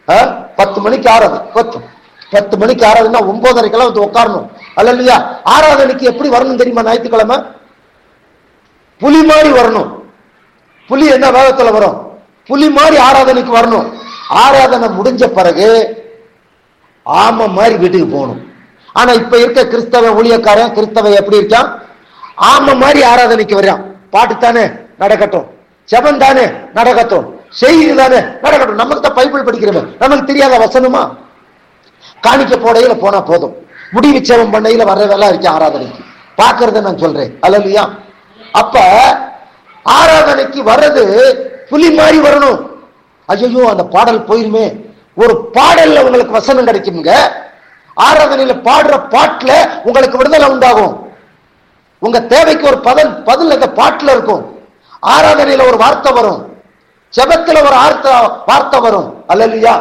ஆ? பத்து மணிக்கு ஆராதனை பத்து பத்து மணிக்கு ஆராதனை ஒன்பதரைக்கெல்லாம் வந்து உட்காரணும் அல்ல இல்லையா ஆராதனைக்கு எப்படி வரணும் தெரியுமா ஞாயிற்றுக்கிழமை புலி மாதிரி வரணும் புலி என்ன வேகத்துல வரும் புலி மாதிரி ஆராதனைக்கு வரணும் ஆராதனை முடிஞ்ச பிறகு ஆம மாதிரி வீட்டுக்கு போகணும் ஆனா இப்ப இருக்க கிறிஸ்தவ ஊழியக்காரன் கிறிஸ்தவ எப்படி இருக்கான் ஆம மாதிரி ஆராதனைக்கு வர்றான் பாட்டு தானே நடக்கட்டும் செபன் தானே நடக்கட்டும் செய்தி தானே நடக்கட்டும் நமக்கு தான் பைபிள் படிக்கிறவன் நமக்கு தெரியாத வசனமா காணிக்க போடையில போனா போதும் முடிவு செவம் பண்ணையில வர்றதெல்லாம் இருக்கு ஆராதனைக்கு பாக்குறத நான் சொல்றேன் அல்லையா அப்ப ஆராதனைக்கு வர்றது புலி மாதிரி வரணும் ஐயோ அந்த பாடல் போயிருமே ஒரு பாடல்ல உங்களுக்கு வசனம் கிடைக்குங்க ஆராதனையில பாடுற பாட்டுல உங்களுக்கு விடுதலை உண்டாகும் உங்க தேவைக்கு ஒரு பதன் பதில் அந்த பாட்டுல இருக்கும் ஆராதனையில ஒரு வார்த்தை வரும் ஜெபத்துல ஒரு வார்த்தை வார்த்தை வரும் அல்லையா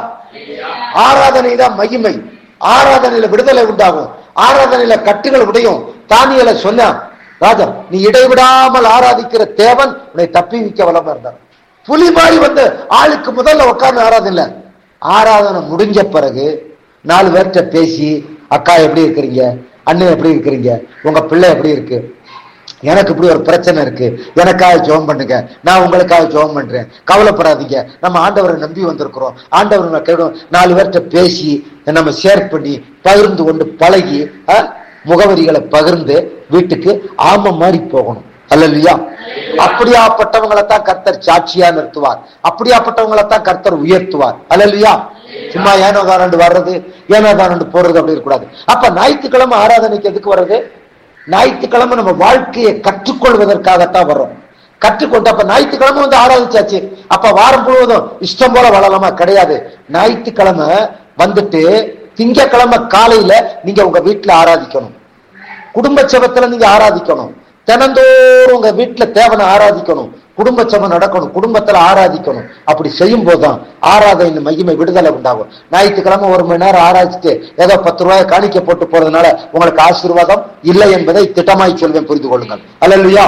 ஆராதனை தான் மகிமை ஆராதனையில விடுதலை உண்டாகும் ஆராதனையில கட்டுகள் உடையும் தானியல சொன்ன ராஜா நீ இடைவிடாமல் ஆராதிக்கிற தேவன் உன்னை தப்பி வைக்க வளமா இருந்தார் புலி மாதிரி வந்து ஆளுக்கு முதல்ல உட்கார்ந்து ஆராதனை ஆராதனை முடிஞ்ச பிறகு நாலு பேர்கிட்ட பேசி அக்கா எப்படி இருக்கிறீங்க அண்ணன் எப்படி இருக்கிறீங்க உங்க பிள்ளை எப்படி இருக்கு எனக்கு இப்படி ஒரு பிரச்சனை இருக்கு எனக்காக ஜெபம் பண்ணுங்க நான் உங்களுக்காக ஜெபம் பண்றேன் கவலைப்படாதீங்க நம்ம ஆண்டவரை நம்பி வந்திருக்கிறோம் ஆண்டவர் நான் கேடும் நாலு பேர்கிட்ட பேசி நம்ம ஷேர் பண்ணி பகிர்ந்து கொண்டு பழகி ஆ, முகவரிகளை பகிர்ந்து வீட்டுக்கு ஆம மாதிரி போகணும் அல்லையா அப்படியாப்பட்டவங்களை தான் கர்த்தர் சாட்சியா நிறுத்துவார் அப்படியாப்பட்டவங்களை தான் கர்த்தர் உயர்த்துவார் அல்லையா சும்மா ஏனோ தானண்டு வர்றது ஏனோ தானண்டு போறது அப்படி இருக்கக்கூடாது அப்ப ஞாயிற்றுக்கிழமை ஆராதனைக்கு எதுக்கு வர்றது ஞாயிற்றுக்கிழமை நம்ம வாழ்க்கையை கற்றுக்கொள்வதற்காகத்தான் வர்றோம் கற்றுக்கொண்டு அப்ப ஞாயிற்றுக்கிழமை வந்து ஆராதிச்சாச்சு அப்ப வாரம் முழுவதும் இஷ்டம் போல வாழலாமா கிடையாது ஞாயிற்றுக்கிழமை வந்துட்டு திங்கக்கிழமை காலையில நீங்க உங்க வீட்டுல ஆராதிக்கணும் குடும்ப செபத்துல நீங்க ஆராதிக்கணும் தினந்தோறும் உங்க வீட்டுல தேவனை ஆராதிக்கணும் குடும்ப செபம் நடக்கணும் குடும்பத்துல ஆராதிக்கணும் அப்படி செய்யும் போதுதான் ஆராதனை மகிமை விடுதலை உண்டாகும் ஞாயிற்றுக்கிழமை ஒரு மணி நேரம் ஆராய்ச்சிட்டு ஏதோ பத்து ரூபாய் காணிக்க போட்டு போறதுனால உங்களுக்கு ஆசீர்வாதம் இல்லை என்பதை திட்டமாய் சொல்வேன் புரிந்து கொள்ளுங்கள் அல்லையா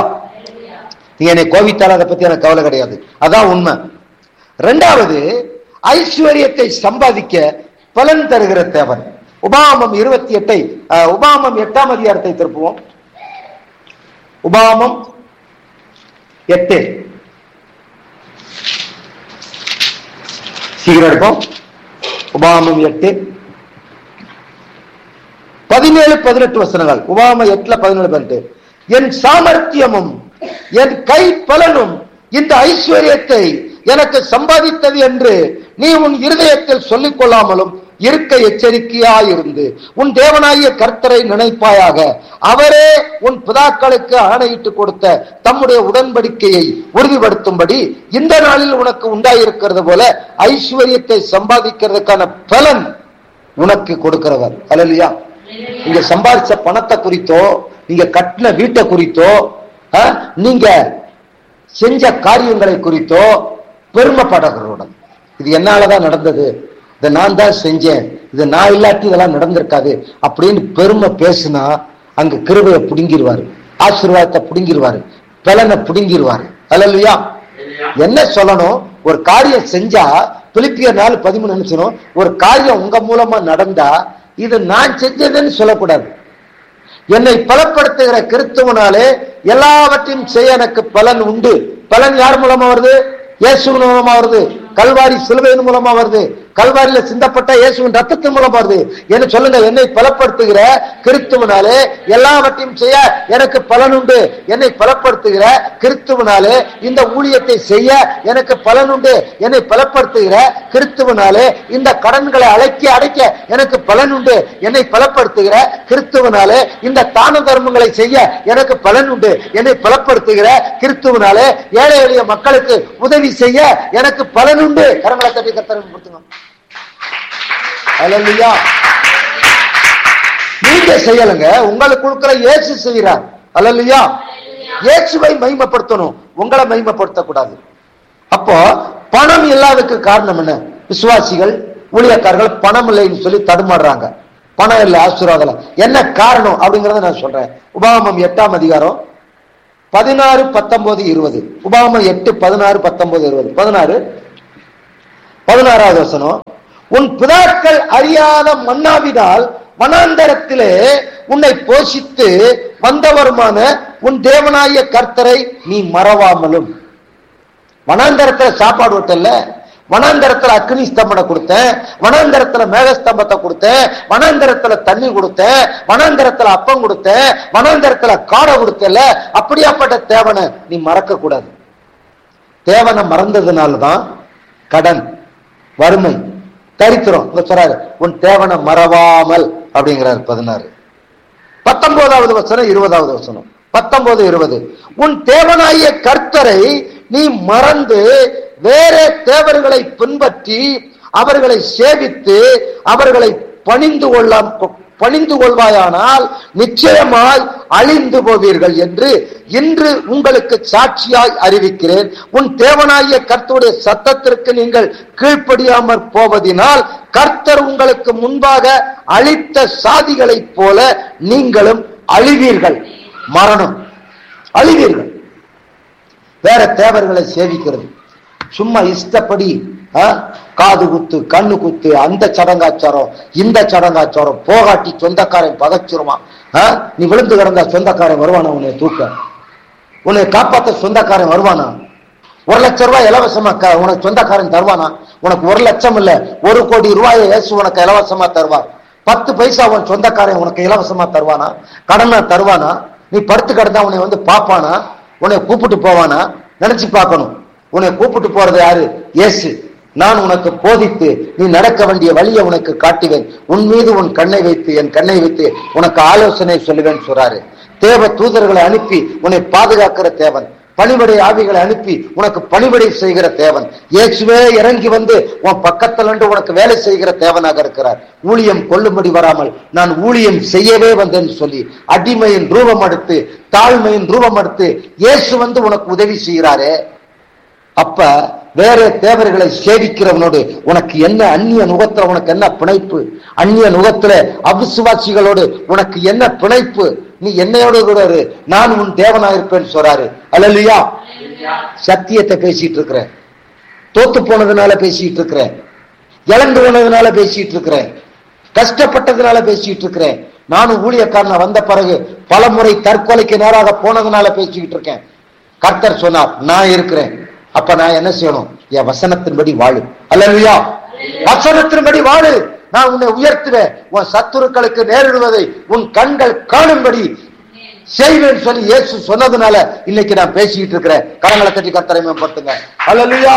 நீ என்னை கோவித்தால் அதை பத்தி எனக்கு கவலை கிடையாது அதான் உண்மை ரெண்டாவது ஐஸ்வர்யத்தை சம்பாதிக்க பலன் தருகிற தேவன் உபாமம் இருபத்தி எட்டை அஹ், உபாமம் எட்டாம் அதிகாரத்தை திருப்புவோம் உபாமம் எட்டு சீக்கிரம் எடுப்போம் உபாமம் எட்டு பதினேழு பதினெட்டு வசனங்கள் உபாம எட்டுல பதினேழு பதினெட்டு என் சாமர்த்தியமும் என் கை பலனும் இந்த ஐஸ்வர்யத்தை எனக்கு சம்பாதித்தது என்று நீ உன் இருதயத்தில் சொல்லிக் கொள்ளாமலும் இருக்க எச்சரிக்கையாயிருந்து உன் தேவனாகிய கர்த்தரை நினைப்பாயாக அவரே உன் பிதாக்களுக்கு ஆணையிட்டு கொடுத்த தம்முடைய உடன்படிக்கையை உறுதிப்படுத்தும்படி இந்த நாளில் உனக்கு உண்டாயிருக்கிறது போல ஐஸ்வர்யத்தை சம்பாதிக்கிறதுக்கான பலன் உனக்கு கொடுக்கிறவர் அல்லையா நீங்க சம்பாதிச்ச பணத்தை குறித்தோ நீங்க கட்டின வீட்டை குறித்தோ ஆ, நீங்க செஞ்ச காரியங்களை குறித்தோ பெருமைப்படுகிறோட இது என்னாலதான் நடந்தது இதை நான் தான் செஞ்சேன் இது நான் இல்லாட்டி இதெல்லாம் நடந்திருக்காது அப்படின்னு பெருமை பேசுனா அங்க கிருபையை புடுங்கிருவாரு ஆசீர்வாதத்தை புடுங்கிருவாரு பலனை புடுங்கிருவாரு அல்லையா என்ன சொல்லணும் ஒரு காரியம் செஞ்சா பிலிப்பியர் நாலு பதிமூணு நினைச்சணும் ஒரு காரியம் உங்க மூலமா நடந்தா இது நான் செஞ்சதுன்னு சொல்லக்கூடாது என்னை பலப்படுத்துகிற கிறிஸ்துவனாலே எல்லாவற்றையும் செய்ய எனக்கு பலன் உண்டு பலன் யார் மூலமா வருது இயேசுவின் மூலமா வருது கல்வாரி சிலுவையின் மூலமா வருது கல்வாரியில சிந்தப்பட்ட இயேசுவின் ரத்தத்தின் மூலமா வருது என்ன சொல்லுங்க என்னை பலப்படுத்துகிற கிறிஸ்துவனாலே எல்லாவற்றையும் செய்ய எனக்கு பலன் உண்டு என்னை பலப்படுத்துகிற கிறிஸ்துவனாலே இந்த ஊழியத்தை செய்ய எனக்கு பலன் உண்டு என்னை பலப்படுத்துகிற கிறிஸ்துவனாலே இந்த கடன்களை அழைக்க அடைக்க எனக்கு பலன் உண்டு என்னை பலப்படுத்துகிற கிறிஸ்துவனாலே இந்த தான தர்மங்களை செய்ய எனக்கு பலன் உண்டு என்னை பலப்படுத்துகிற கிறிஸ்துவனாலே ஏழை எளிய மக்களுக்கு உதவி செய்ய எனக்கு பலன் உண்டு கரங்களை தட்டி கத்தரன் கொடுத்துங்க அல்லையா நீங்க செய்யலுங்க உங்களுக்கு கொடுக்கிற இயேசு செய்கிறார் அல்லையா இயேசுவை மகிமைப்படுத்தணும் உங்களை மகிமைப்படுத்த கூடாது அப்போ பணம் இல்லாததுக்கு காரணம் என்ன விசுவாசிகள் ஊழியக்காரர்கள் பணம் இல்லைன்னு சொல்லி தடுமாறுறாங்க பணம் இல்லை ஆசீர்வாதம் இல்லை. என்ன காரணம் அப்படிங்கறத நான் சொல்றேன் உபாகமம் எட்டாம் அதிகாரம் பதினாறு பத்தொன்பது இருபது உபாகமம் எட்டு பதினாறு பத்தொன்பது இருபது பதினாறு பதினாறாவது வசனம் உன் பிதாக்கள் அறியாத மன்னாவினால் வனாந்தரத்திலே உன்னை போஷித்து வந்தவருமான உன் தேவனாய கர்த்தரை நீ மறவாமலும் வனாந்தரத்துல சாப்பாடு விட்டல வனாந்தரத்துல அக்னி ஸ்தம்பனை கொடுத்தேன் வனாந்தரத்துல மேகஸ்தம்பத்தை கொடுத்தேன் வனாந்தரத்துல தண்ணி கொடுத்தேன் வனாந்தரத்துல அப்பம் கொடுத்தேன் வனாந்தரத்துல காடை கொடுத்தல அப்படியாப்பட்ட தேவனை நீ மறக்க கூடாது தேவனை மறந்ததுனாலதான் கடன் வறுமை தரித்திரம் இங்க சொல்றாரு உன் தேவனை மறவாமல் அப்படிங்கிறார் பதினாறு பத்தொன்பதாவது வசனம் இருபதாவது வசனம் பத்தொன்பது இருபது உன் தேவனாகிய கர்த்தரை நீ மறந்து வேற தேவர்களை பின்பற்றி அவர்களை சேவித்து அவர்களை பணிந்து கொள்ளாம் பணிந்து கொள்வாயானால் நிச்சயமாய் அழிந்து போவீர்கள் என்று இன்று உங்களுக்கு சாட்சியாய் அறிவிக்கிறேன் உன் தேவனாகிய கர்த்தருடைய சத்தத்திற்கு நீங்கள் கீழ்ப்படியாமற் போவதினால் கர்த்தர் உங்களுக்கு முன்பாக அழித்த சாதிகளைப் போல நீங்களும் அழிவீர்கள் மரணம் அழிவீர்கள் வேற தேவர்களை சேவிக்கிறது சும்மா இஷ்டப்படி ஆ, காது குத்து கண்ணு குத்து அந்த சடங்காச்சாரம் இந்த சடங்காச்சாரம் போகாட்டி சொந்தக்காரன் பகைச்சிருவான் ஆ, நீ விழுந்து கிடந்தா சொந்தக்காரன் வருவானா உன்னை தூக்க உன்னை காப்பாத்த சொந்தக்காரன் வருவானா ஒரு லட்சம் ரூபாய் இலவசமா க- உனக்கு சொந்தக்காரன் தருவானா உனக்கு ஒரு லட்சம் இல்ல ஒரு கோடி ரூபாயை இயேசு உனக்கு இலவசமா தருவார் பத்து பைசா உன் சொந்தக்காரன் உனக்கு இலவசமா தருவானா கடனா தருவானா நீ படுத்து கிடந்தா உன்னை வந்து பாப்பானா உன்னை கூப்பிட்டு போவானா நினைச்சு பார்க்கணும் உன்னை கூப்பிட்டு போறது யாரு இயேசு நான் உனக்கு போதித்து நீ நடக்க வேண்டிய வழியை உனக்கு காட்டுவேன் உன் மீது உன் கண்ணை வைத்து என் கண்ணை வைத்து உனக்கு ஆலோசனை சொல்லுவேன் சொல்றாரு தேவ தூதர்களை அனுப்பி உன்னை பாதுகாக்கிற தேவன் பணிபடை ஆவிகளை அனுப்பி உனக்கு பணிபடை செய்கிற தேவன் இயேசுவே இறங்கி வந்து உன் பக்கத்துல நின்று உனக்கு வேலை செய்கிற தேவனாக இருக்கிறார் ஊழியம் கொள்ளும்படி வராமல் நான் ஊழியம் செய்யவே வந்தேன்னு சொல்லி அடிமையின் ரூபம் எடுத்து தாழ்மையின் ரூபம் எடுத்து இயேசு வந்து உனக்கு உதவி செய்கிறாரே அப்ப வேற தேவர்களை சேவிக்கிறவனோடு உனக்கு என்ன அந்நிய நுகத்துல உனக்கு என்ன பிணைப்பு அந்நிய நுகத்துல அவிசுவாசிகளோடு உனக்கு என்ன பிணைப்பு நீ என்னையோடு கூட இரு நான் உன் தேவனா இருப்பேன்னு சொல்றாரு அல்லையா சத்தியத்தை பேசிட்டு இருக்கிறேன் தோத்து போனதுனால பேசிட்டு இருக்கிறேன் இழந்து போனதுனால பேசிட்டு இருக்கிறேன் கஷ்டப்பட்டதுனால பேசிட்டு இருக்கிறேன் நானும் ஊழியக்காரன வந்த பிறகு பல முறை தற்கொலைக்கு நேராக போனதுனால பேசிக்கிட்டு இருக்கேன் கர்த்தர் சொன்னார் நான் இருக்கிறேன் அப்ப நான் என்ன செய்யணும் என் வசனத்தின்படி வாழு அல்லையா வசனத்தின்படி வாழு நான் உன்னை உயர்த்துவேன் உன் சத்துருக்களுக்கு நேரிடுவதை உன் கண்கள் காணும்படி செய்வேன் சொல்லி இயேசு சொன்னதுனால இன்னைக்கு நான் பேசிக்கிட்டு இருக்கிறேன் கரங்களை தட்டி கர்த்தரை மேம்படுத்துங்க அல்லையா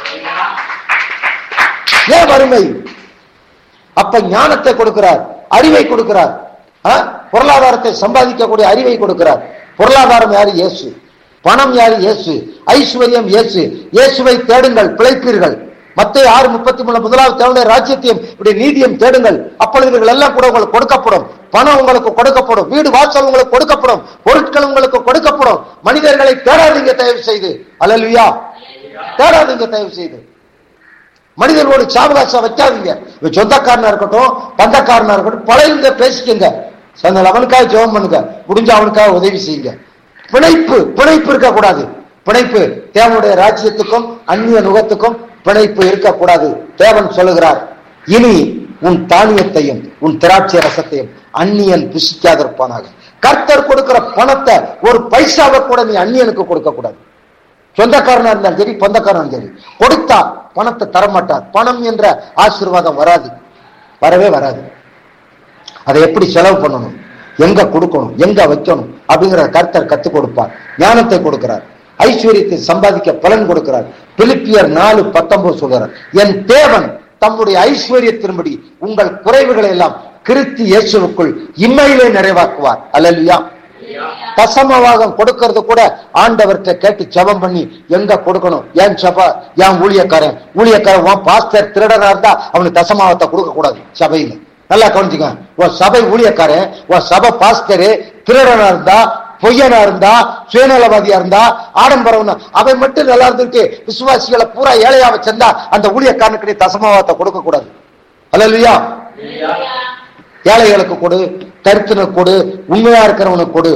ஏன் வறுமை அப்ப ஞானத்தை கொடுக்கிறார் அறிவை கொடுக்கிறார் ஆ? பொருளாதாரத்தை சம்பாதிக்கக்கூடிய அறிவை கொடுக்கிறார் பொருளாதாரம் யாரு இயேசு பணம் யாரு இயேசு ஐஸ்வர்யம் இயேசு இயேசுவை தேடுங்கள் பிழைப்பீர்கள் மத்திய ஆறு முப்பத்தி மூணு முதலாவது தேவனுடைய ராஜ்யத்தையும் இப்படி நீதியும் தேடுங்கள் அப்பொழுது இவர்கள் எல்லாம் கூட உங்களுக்கு கொடுக்கப்படும் பணம் உங்களுக்கு கொடுக்கப்படும் வீடு வாசல் உங்களுக்கு கொடுக்கப்படும் பொருட்கள் உங்களுக்கு கொடுக்கப்படும் மனிதர்களை தேடாதீங்க தயவு செய்து அல்லல்வியா தேடாதீங்க தயவு செய்து மனிதர்களோட சாவகாசம் வைக்காதீங்க இவன் சொந்தக்காரனா இருக்கட்டும் பந்தக்காரனா இருக்கட்டும் பழையுங்க பேசிக்கங்க சொந்த அவனுக்காக ஜெபம் பண்ணுங்க முடிஞ்ச அவனுக்காக உதவி செய்யுங்க பிணைப்பு பிணைப்பு இருக்கக்கூடாது பிணைப்பு தேவனுடைய ராஜ்யத்துக்கும் அந்நிய நுகத்துக்கும் பிணைப்பு இருக்கக்கூடாது தேவன் சொல்லுகிறார் இனி உன் தானியத்தையும் உன் திராட்சை ரசத்தையும் அந்நியன் புசிக்காதிருப்பானாக கர்த்தர் கொடுக்கிற பணத்தை ஒரு பைசாவை கூட நீ அந்நியனுக்கு கொடுக்க கூடாது சொந்தக்காரனா இருந்தாலும் சரி சொந்தக்காரனா சரி கொடுத்தா பணத்தை தரமாட்டார் பணம் என்ற ஆசீர்வாதம் வராது வரவே வராது அதை எப்படி செலவு பண்ணணும் எங்க கொடுக்கணும் எங்க வைக்கணும் அப்படிங்கிற கர்த்தர் கத்துக் கொடுப்பார் ஞானத்தை கொடுக்கிறார் ஐஸ்வர்யத்தை சம்பாதிக்க பலன் கொடுக்கிறார் பிலிப்பியர் நாலு பத்தொன்பது சொல்கிறார் என் தேவன் தம்முடைய ஐஸ்வர்யத்தின்படி உங்கள் குறைவுகளை எல்லாம் கிறிஸ்து இயேசுவுக்குள் இம்மையிலே நிறைவாக்குவார் அல்லல்லையா தசமவாகம் கொடுக்கறது கூட ஆண்டவர்கிட்ட கேட்டு ஜெபம் பண்ணி எங்க கொடுக்கணும் ஏன் சபா ஏன் ஊழியக்காரன் ஊழியக்காரன் உன் பாஸ்டர் திருடனா இருந்தா அவனுக்கு தசமாவத்தை கொடுக்க கூடாது சபையில நல்லா கவனிச்சுங்க உன் சபை ஊழியக்காரன் உன் சபை பாஸ்டரு திருடனா இருந்தா பொய்யனா இருந்தா சுயநலவாதியா இருந்தா ஆடம்பரம்னா அவன் மட்டும் நல்லா இருந்துட்டு விசுவாசிகளை பூரா ஏழையா வச்சிருந்தா அந்த ஊழியக்காரனுக்கு நீ தசமாவத்தை கொடுக்க கூடாது அல்லையா ஏழைகளுக்கு கொடு கருத்தினுக்கு கொடு உண்மையா இருக்கிறவனுக்கு கொடு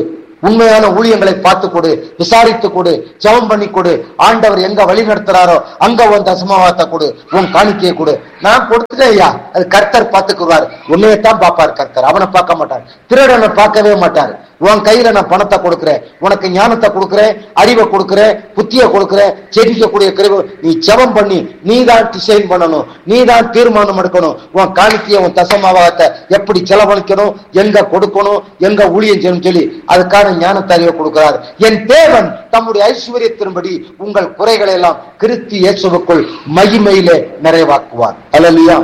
உண்மையான ஊழியங்களை பார்த்து கொடு விசாரித்து கொடு ஜெபம் பண்ணி கொடு ஆண்டவர் எங்க வழி நடத்துறாரோ அங்க உன் தசமாவத்தை கொடு உன் காணிக்கையை கொடு நான் கொடுத்துட்டேன் ஐயா அது கர்த்தர் பார்த்துக்குவார் உன்னையத்தான் பார்ப்பார் கர்த்தர் அவனை பார்க்க மாட்டார் திருடனை பார்க்கவே மாட்டார் உன் கையில நான் பணத்தை கொடுக்கிறேன் உனக்கு ஞானத்தை கொடுக்கிறேன் அறிவை கொடுக்கிறேன் புத்தியை கொடுக்கிறேன் ஜெபிக்கக்கூடிய கிருபை நீ ஜெபம் பண்ணி நீ தான் டிசைன் பண்ணணும் நீ தான் தீர்மானம் எடுக்கணும் உன் காணிக்கையை உன் தசமாவத்தை எப்படி செலவழிக்கணும் எங்க கொடுக்கணும் எங்க ஊழியம் செய்யணும் சொல்லி அதுக்கான ஞானத்தை அறிவை கொடுக்கிறார் என் தேவன் தம்முடைய ஐஸ்வர்யத்தின்படி உங்கள் குறைகளை எல்லாம் கிறிஸ்து இயேசுவுக்குள் மகிமையிலே நிறைவாக்குவார் அல்லையா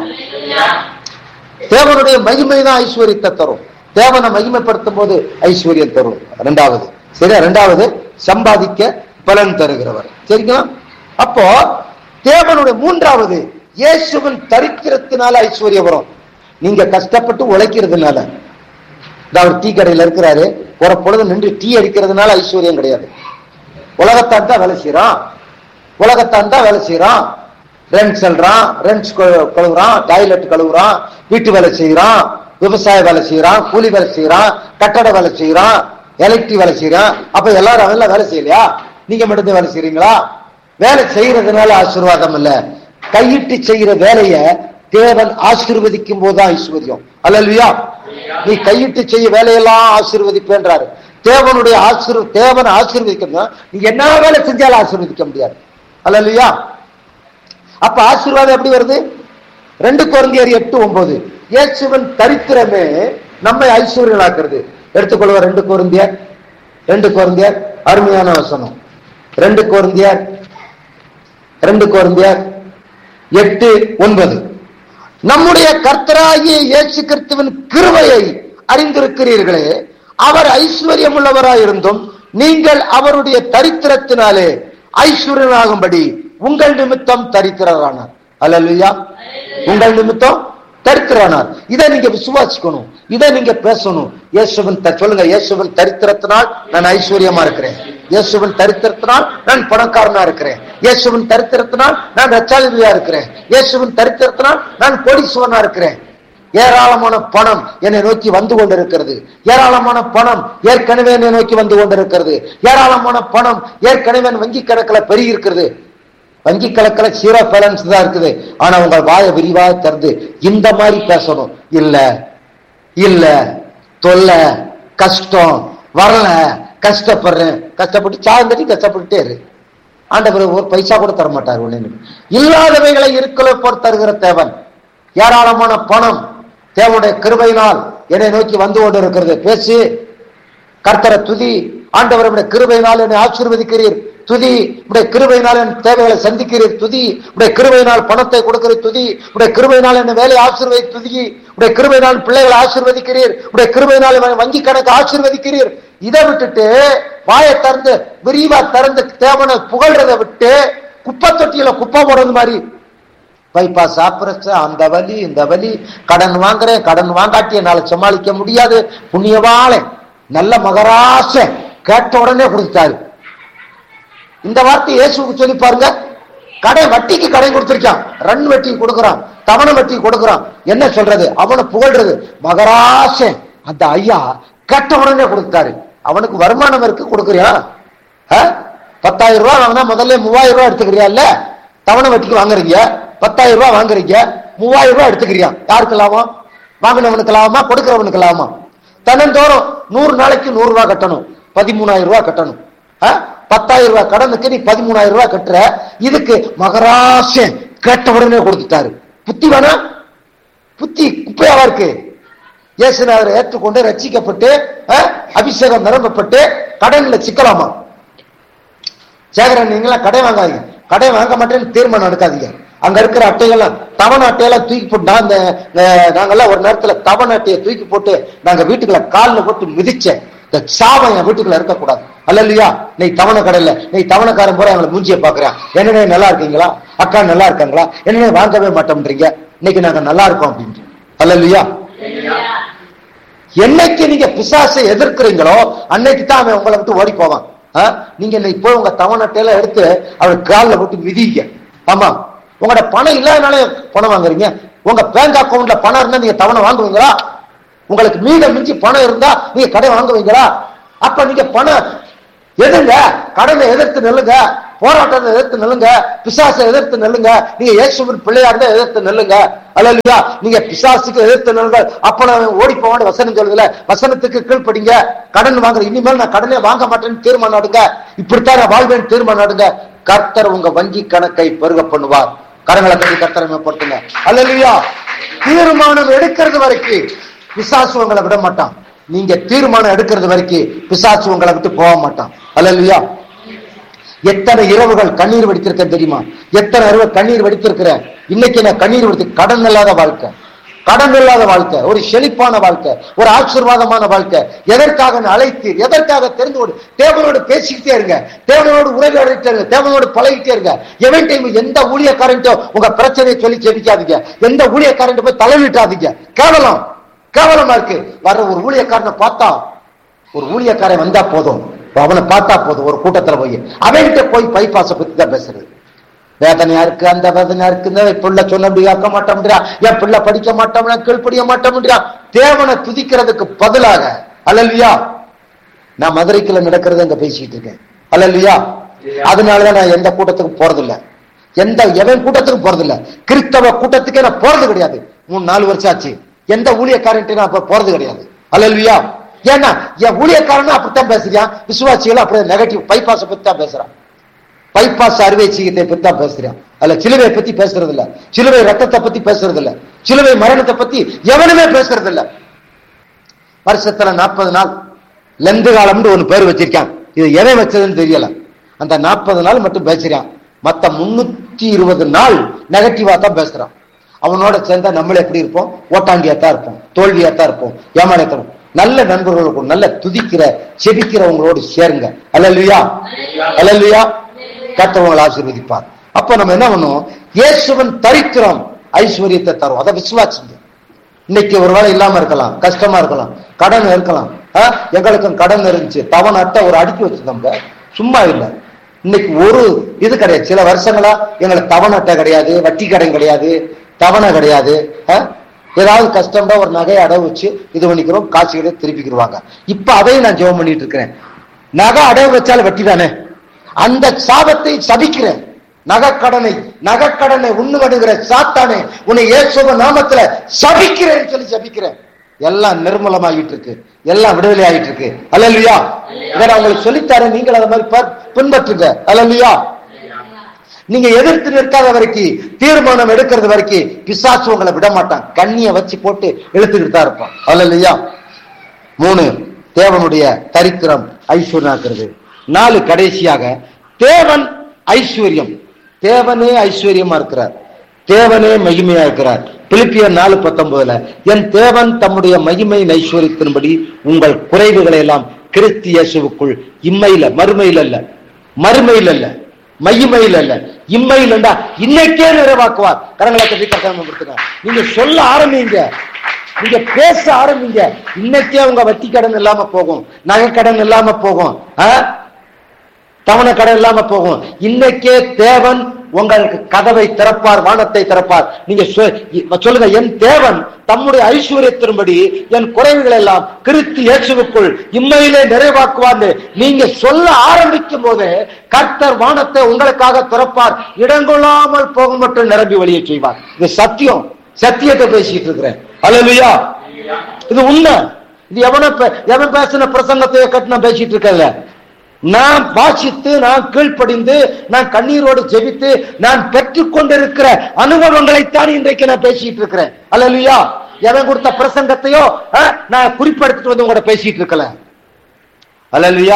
தேவனுடைய மகிமை தான் ஐஸ்வர்யத்தை தரும் தேவனை மகிமைப்படுத்தும் போது ஐஸ்வர்யம் தரும் ரெண்டாவது சரியா ரெண்டாவது சம்பாதிக்க பலன் தருகிறவர் சரிங்களா அப்போ தேவனுடைய மூன்றாவது இயேசுவின் தரித்திரத்தினால ஐஸ்வர்யம் வரும் நீங்க கஷ்டப்பட்டு உழைக்கிறதுனால இந்த அவர் டீ கடையில இருக்கிறாரு ஒரு பொழுது நின்று டீ அடிக்கிறதுனால ஐஸ்வர்யம் கிடையாது உலகத்தான் தான் வேலை செய்யறான் உலகத்தான் தான் வேலை செய்யறான் ரெண்ட் செல்றான் ரெண்ட்ஸ் கழுவுறான் டாய்லெட் கழுவுறான் வீட்டு வேலை செய்யறான் விவசாய வேலை செய்யறான் கூலி வேலை செய்யறான் கட்டட வேலை செய்யறான் எலக்ட்ரிக் வேலை செய்யறான் அப்ப எல்லாரும் அவெல்லாம் வேலை செய்யலையா நீங்க மட்டும்தான் வேலை செய்றீங்களா வேலை செய்யறதுனால ஆசீர்வாதம் இல்ல கையிட்டு செய்யற வேலைய தேவன் ஆசீர்வதிக்கும் போதுதான் ஐஸ்வர்யம் அல்லல்வியா நீ கையிட்டு செய்ய வேலையெல்லாம் ஆசீர்வதிப்பேன்றாரு தேவனுடைய ஆசீர் தேவனை ஆசீர்வதிக்கணும் நீ என்ன வேலை செஞ்சாலும் ஆசீர்வதிக்க முடியாது அல்லல்வியா அப்ப ஆசீர்வாதம் எப்படி வருது ரெண்டு குழந்தையர் எட்டு ஒன்பது இயேசுவன் தரித்திரமே நம்மை ஐஸ்வர்யலாக்குறது எடுத்துக்கொள்வோம் ரெண்டு குழந்தையர் ரெண்டு குழந்தையர் அருமையான வசனம் ரெண்டு குழந்தையர் ரெண்டு குழந்தையர் எட்டு ஒன்பது நம்முடைய கர்த்தராகிய இயேசு கிறிஸ்துவின் கிருபையை அறிந்திருக்கிறீர்களே அவர் ஐஸ்வர்யம் உள்ளவராயிருந்தும் நீங்கள் அவருடைய தரித்திரத்தினாலே ஐஸ்வர்யனாகும்படி உங்கள் நிமித்தம் தரித்திரரானார் அல்லா உங்கள் நிமித்தம் தரித்திரனார் இதை நீங்க விசுவாசிக்கணும் இதை நீங்க பேசணும் இயேசுவன் த- சொல்லுங்க இயேசுவன் தரித்திரத்தினால் நான் ஐஸ்வர்யமா இருக்கிறேன் இயேசுவன் தரித்திரத்தினால் நான் பணக்காரனா இருக்கிறேன் இயேசுவன் தரித்திரத்தினால் நான் ரச்சாதிபதியா இருக்கிறேன் இயேசுவன் தரித்திரத்தினால் நான் கோடீஸ்வரனா இருக்கிறேன் ஏராளமான பணம் என்னை நோக்கி வந்து கொண்டிருக்கிறது ஏராளமான பணம் ஏற்கனவே என்னை நோக்கி வந்து கொண்டிருக்கிறது ஏராளமான பணம் ஏற்கனவே என் வங்கி கணக்கில் பெருகி இருக்கிறது வங்கி கணக்கில் ஜீரோ பேலன்ஸ் தான் இருக்குது ஆனா உங்கள் வாயை விரிவாக திறந்து இந்த மாதிரி பேசணும் இல்ல இல்ல தொல்லை கஷ்டம் வரல கஷ்டப்படுறேன் கஷ்டப்பட்டு சாயந்தரி கஷ்டப்பட்டுட்டே இரு ஆண்டவர் ஒரு பைசா கூட தர மாட்டார் ஒண்ணு இல்லாதவைகளை இருக்கலை போர் தருகிற தேவன் ஏராளமான பணம் தேவனுடைய கிருபையினால் என்னை நோக்கி வந்து கொண்டு இருக்கிறது பேசு கர்த்தரை துதி ஆண்டவர் உடைய கிருபையினால் என்னை ஆசீர்வதிக்கிறீர் துதி உடைய கிருபையினால் என் தேவைகளை சந்திக்கிறீர் துதி உடைய கிருபையினால் பணத்தை கொடுக்கிறீர் துதி உடைய கிருபையினால் என்ன வேலை ஆசீர்வதி துதி உடைய கிருபையினால் பிள்ளைகளை ஆசீர்வதிக்கிறீர் உடைய கிருபையினால் என் வங்கி கணக்கு ஆசீர்வதிக்கிறீர் இதை விட்டுட்டு வாயை திறந்து விரிவா திறந்து தேவனை புகழ்றதை விட்டு குப்பை தொட்டியில குப்பை போடுறது மாதிரி பைபாஸ் ஆபரேஷன் அந்த வலி இந்த வலி கடன் வாங்குறேன் கடன் வாங்காட்டி என்னால சமாளிக்க முடியாது புண்ணியவாளே நல்ல மகராச கேட்ட உடனே கொடுத்தாரு இந்த வார்த்தை இயேசுக்கு சொல்லி பாருங்க கடை வட்டிக்கு கடை கொடுத்திருக்கான் ரன் வட்டி கொடுக்கறான் தவணை வட்டி கொடுக்கறான் என்ன சொல்றது அவனை புகழ்றது மகராசன் அந்த ஐயா கேட்ட உடனே கொடுத்தாரு அவனுக்கு வருமானம் இருக்கு கொடுக்கறியா ஆ? பத்தாயிரம் ரூபாய் வாங்கினா முதல்ல மூவாயிரம் ரூபாய் எடுத்துக்கிறியா இல்ல தவணை வட்டிக்கு வாங்குறீங்க பத்தாயிரம் ரூபாய் வாங்குறீங்க மூவாயிரம் ரூபாய் எடுத்துக்கிறியா யாருக்கு லாபம் வாங்கினவனுக்கு லாபமா கொடுக்கிறவனுக்கு லாபமா தினந்தோறும் நூறு நாளைக்கு நூறு ரூபாய் கட்டணும் பதிமூணாயிரம் ரூபாய் கட்டணும் ஆ? பத்தாயிரம் ரூபாய் கடனுக்கு நீ பதிமூணாயிரம் ரூபாய் கட்டுற இதுக்கு மகராசன் கேட்ட உடனே கொடுத்துட்டாரு புத்தி வேணா புத்தி குப்பையாவா இருக்கு இயேசுநாதரை ஏற்றுக்கொண்டு ரட்சிக்கப்பட்டு ஆ, அபிஷேகம் நிரம்பப்பட்டு கடன்ல சிக்கலாமா சேகரன் நீங்களாம் கடை வாங்காதீங்க கடை வாங்க மாட்டேன்னு தீர்மானம் எடுக்காதீங்க அங்க இருக்கிற அட்டைகள்லாம் தவணை அட்டையெல்லாம் தூக்கி போட்டு நான் இந்த அஹ், நாங்கெல்லாம் ஒரு நேரத்துல தவணை அட்டையை தூக்கி போட்டு நாங்க வீட்டுக்குள்ள காலில் போட்டு மிதிச்சேன் இந்த சாபம் என் வீட்டுக்குள்ள இருக்கக்கூடாது அல்ல இல்லையா நீ தவணை கடையில நீ தவணைக்காரன் போற அவங்களை மூஞ்சிய பாக்குறேன் என்னனே நல்லா இருக்கீங்களா அக்கா நல்லா இருக்காங்களா என்னனே வாங்கவே மாட்டோம்ன்றீங்க இன்னைக்கு நாங்க நல்லா இருக்கோம் அப்படின்ட்டு அல்ல இல்லையா என்னைக்கு நீங்க பிசாசை எதிர்க்கிறீங்களோ அன்னைக்கு தான் அவன் உங்களை விட்டு ஓடி போவான் ஆ? நீங்க இன்னைக்கு போய் உங்க தவணட்டையில எடுத்து அவர் காலில் போட்டு மிதிங்க ஆமா உங்களோட பணம் இல்லாதனாலே பணம் வாங்குறீங்க உங்க பேங்க் அக்கவுண்ட்ல பணம் இருந்தா நீங்க தவணை வாங்குவீங்களா உங்களுக்கு மீத மிஞ்சி பணம் இருந்தா நீங்க கடை வாங்குவீங்களா அப்ப நீங்க பணம் எதுங்க கடனை எதிர்த்து நில்லுங்க போராட்டத்தை எதிர்த்து நில்லுங்க பிசாசை எதிர்த்து நில்லுங்க நீங்க இயேசுவின் பிள்ளையா இருந்தா எதிர்த்து நில்லுங்க அல்லையா நீங்க பிசாசுக்கு எதிர்த்து நில்லுங்க அப்ப நான் ஓடி போவான்னு வசனம் சொல்லுதுல வசனத்துக்கு கீழ்ப்படிங்க கடன் வாங்குற இனிமேல் நான் கடனே வாங்க மாட்டேன்னு தீர்மானம் எடுங்க இப்படித்தான் நான் வாழ்வேன் தீர்மானம் எடுங்க கர்த்தர் உங்க வங்கி கணக்கை பெருக பண்ணுவார் கரங்களை கட்டி கர்த்தரை மேம்படுத்துங்க அல்லையா தீர்மானம் எடுக்கிறது வரைக்கும் பிசாசு உங்களை விட மாட்டான் நீங்க தீர்மானம் எடுக்கிறது வரைக்கும் பிசாசு உங்களை விட்டு போக மாட்டான் அல்லையா எத்தனை இரவுகள் கண்ணீர் வெடித்திருக்கேன் தெரியுமா எத்தனை இரவு கண்ணீர் வெடித்திருக்கிறேன் இன்னைக்கு நான் கண்ணீர் வெடித்து கடன் இல்லாத வாழ்க்கை கடன் இல்லாத வாழ்க்கை ஒரு செழிப்பான வாழ்க்கை ஒரு ஆசீர்வாதமான வாழ்க்கை எதற்காக நான் அழைத்தீர் எதற்காக தெரிந்து கொண்டு தேவனோடு பேசிக்கிட்டே இருங்க தேவனோடு உரையாடிட்டே இருங்க தேவனோடு பழகிட்டே இருங்க எவன் டைம் எந்த ஊழியக்காரன்ட்டோ உங்க பிரச்சனையை சொல்லி ஜெபிக்காதீங்க எந்த ஊழியக்காரன் போய் தலையிட்டாதீங்க கேவலம் கேவலமா இருக்கு வர்ற ஒரு ஊழியக்காரனை பார்த்தா ஒரு ஊழியக்காரன் வந்தா போதும் அவனை பார்த்தா போதும் ஒரு கூட்டத்துல போய் அவன்கிட்ட போய் பைபாஸை பத்தி தான் பேசுறது வேதனையா இருக்கு அந்த வேதனையா இருக்கு இந்த பிள்ளை சொன்னபடி ஆக்க மாட்டோம்ன்றா என் பிள்ளை படிக்க மாட்டோம்னா கீழ்ப்படிய மாட்டோம்ன்றா தேவனை துதிக்கிறதுக்கு பதிலாக அல்லல்லையா நான் மதுரைக்குள்ள நடக்கிறத அங்க பேசிட்டு இருக்கேன் அல்லல்லையா அதனாலதான் நான் எந்த கூட்டத்துக்கும் போறதில்ல எந்த எவன் கூட்டத்துக்கும் போறதில்ல கிறிஸ்தவ கூட்டத்துக்கே நான் போறது கிடையாது மூணு நாலு வருஷம் ஆச்சு எந்த ஊழியக்காரன்ட்டு நான் இப்ப போறது கிடையாது அல்லல்லையா ஏன்னா என் ஊழியக்காரனும் அப்படித்தான் பேசுறான் விசுவாசிகளும் அப்படியே நெகட்டிவ் பைபாஸை பத்தி தான் பேசுறான் பைபாஸ் அறுவை சிகிச்சை பத்தி தான் பேசுறான் அல்ல சிலுவை பத்தி பேசுறது இல்ல சிலுவை ரத்தத்தை பத்தி பேசுறது இல்ல சிலுவை மரணத்தை பத்தி எவனுமே பேசுறது இல்ல வருஷத்துல நாற்பது நாள் லெந்து காலம்னு ஒண்ணு பேர் வச்சிருக்கான் இது எதை வச்சதுன்னு தெரியல அந்த நாற்பது நாள் மட்டும் பேசுறான் மத்த முன்னூத்தி இருபது நாள் நெகட்டிவா தான் பேசுறான் அவனோட சேர்ந்தா நம்மள எப்படி இருப்போம் ஓட்டாண்டியா தான் இருப்போம் தோல்வியா தான் இருப்போம் ஏமாளத்தனம் நல்ல நண்பர்களுக்கும் நல்ல துதிக்கிற செபிக்கிறவங்களோடு சேருங்க அல்லல்லையா அல்லல்லையா கத்தவங்களை ஆசீர்வதிப்பார் அப்ப நம்ம என்ன பண்ணுவோம் இயேசுவன் தரித்திரம் ஐஸ்வர்யத்தை தரும் அதை விசுவாசிங்க இன்னைக்கு ஒருவேளை இல்லாம இருக்கலாம் கஷ்டமா இருக்கலாம் கடன் இருக்கலாம் ஆ? எங்களுக்கும் கடன் இருந்துச்சு தவணை அட்டை ஒரு அடுக்கி வச்சிருந்தோங்க சும்மா இல்லை இன்னைக்கு ஒரு இது கிடையாது சில வருஷங்களா எங்களுக்கு தவணை அட்டை கிடையாது வட்டி கடன் கிடையாது தவணை கிடையாது ஆ? ஏதாவது கஷ்டம்னா ஒரு நகையை அடவு வச்சு இது பண்ணிக்கிறோம் காசுகளை திருப்பிக்கிடுவாங்க இப்ப அதையும் நான் ஜெபம் பண்ணிட்டு இருக்கிறேன் நகை அடவு வச்சாலும் வட்டி தானே அந்த சாபத்தை சபிக்கிறேன் நகைக்கடனை நகைக்கடனை உண்ணுவடுகிற சாத்தானே உன்னை இயேசுவ நாமத்துல சபிக்கிறேன்னு சொல்லி சபிக்கிறேன் எல்லாம் நிர்மலமாகிட்டு இருக்கு எல்லாம் விடுதலை ஆகிட்டு இருக்கு அல்லையா இதை நான் உங்களுக்கு சொல்லித்தரேன் நீங்கள் அதை மாதிரி பா- பின்பற்றுங்க அல்லையா நீங்க எதிர்த்து நிற்காத வரைக்கும் தீர்மானம் எடுக்கிறது வரைக்கும் பிசாசு உங்களை விட மாட்டான் கண்ணிய வச்சு போட்டு இழுத்துக்கிட்டு தான் இருப்பான் அல்லையா மூணு தேவனுடைய தரித்திரம் ஐஸ்வர்யாக்குறது நாலு கடைசியாக தேவன் ஐஸ்வர்யம் தேவனே ஐஸ்வர்யமா இருக்கிறார் தேவனே மகிமையா இருக்கிறார் பிலிப்பியர் நாலு பத்தொன்பதுல என் தேவன் தம்முடைய மகிமையின் ஐஸ்வர்யத்தின்படி உங்கள் குறைவுகளை எல்லாம் கிறிஸ்து இயேசுவுக்குள் இம்மையில மறுமையில் அல்ல மறுமையில் அல்ல மகிமையில் அல்ல இம்மையில் அல்ல இன்னைக்கே நிறைவாக்குவார் கரங்களை கட்டி கட்டாம நீங்க சொல்ல ஆரம்பிங்க நீங்க பேச ஆரம்பிங்க இன்னைக்கே உங்க வட்டி கடன் இல்லாம போகும் நகை கடன் இல்லாம போகும் ஆ? தவணை கடன் இல்லாம போகும் இன்னைக்கே தேவன் உங்களுக்கு கதவை திறப்பார் வானத்தை திறப்பார் நீங்க சொ- இ- சொல்லுங்க என் தேவன் தம்முடைய ஐஸ்வர்யத்தின்படி என் குறைவுகள் எல்லாம் கிறிஸ்து இயேசுவுக்குள் இம்மையிலே நிறைவாக்குவார்னு நீங்க சொல்ல ஆரம்பிக்கும் போது கர்த்தர் வானத்தை உங்களுக்காக திறப்பார் இடங்கொள்ளாமல் போகும் மட்டும் நிரம்பி வழியை செய்வார் இது சத்தியம் சத்தியத்தை பேசிட்டு இருக்கிறேன் அல்லையா இது உண்மை இது எவன பே- எவன் பேசின பிரசங்கத்தையே கட்டு நான் பேசிட்டு இருக்கல நான் வாசித்து நான் கீழ்ப்படிந்து நான் கண்ணீரோடு ஜெபித்து நான் பெற்றுக் கொண்டிருக்கிற அனுபவங்களைத்தான் இன்றைக்கு நான் பேசிட்டு இருக்கிறேன் அல்லையா எவன் கொடுத்த பிரசங்கத்தையோ ஆ, நான் குறிப்பெடுத்துட்டு வந்து உங்களோட பேசிட்டு இருக்கல அல்லையா